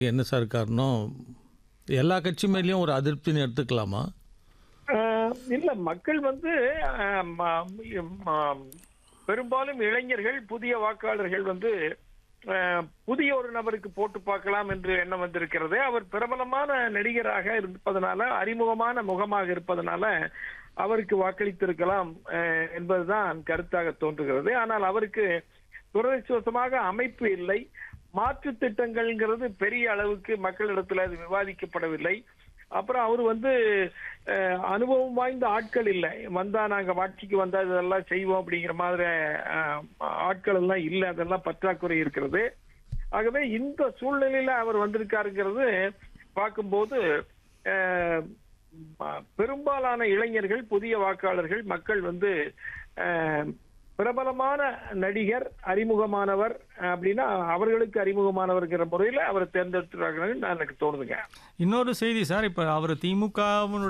என்ன சார் காரணம் எல்லா கட்சி மேலேயும் ஒரு அதிருப்தின்னு எடுத்துக்கலாமா ஆஹ் இல்ல மக்கள் வந்து ஆஹ் ம- ம- பெரும்பாலும் இளைஞர்கள் புதிய வாக்காளர்கள் வந்து ஆஹ் புதிய ஒரு நபருக்கு போட்டு பார்க்கலாம் என்று எண்ணம் வந்திருக்கிறது அவர் பிரபலமான நடிகராக இருப்பதனால அறிமுகமான முகமாக இருப்பதனால அவருக்கு வாக்களித்திருக்கலாம் ஆஹ் என்பதுதான் கருத்தாக தோன்றுகிறது ஆனால் அவருக்கு துரதிருஷ்டவசமாக அமைப்பு இல்லை மாற்று திட்டங்கள்ங்கிறது பெரிய அளவுக்கு மக்களிடத்தில் அது விவாதிக்கப்படவில்லை அப்புறம் அவர் வந்து அஹ், அனுபவம் வாய்ந்த ஆட்கள் இல்லை வந்தா நாங்க ஆட்சிக்கு வந்தா இதெல்லாம் செய்வோம் அப்படிங்கிற மாதிரி அஹ், ஆட்கள் எல்லாம் இல்லை அதெல்லாம் பற்றாக்குறை இருக்கிறது ஆகவே இந்த சூழ்நிலையில அவர் வந்திருக்காருங்கிறது பார்க்கும்போது அஹ், ம- பெரும்பாலான இளைஞர்கள் புதிய வாக்காளர்கள் மக்கள் வந்து அஹ், பிரபலமான நடிகர் அறிமுகமானவர் அப்படின்னா அவர்களுக்கு அறிமுகமானவர்ங்கிற முறையில அவரை தேர்ந்தெடுத்துறாங்கன்னு நான் எனக்கு தோணுதுங்க இன்னொரு செய்தி சார் இப்போ அவர் திமுக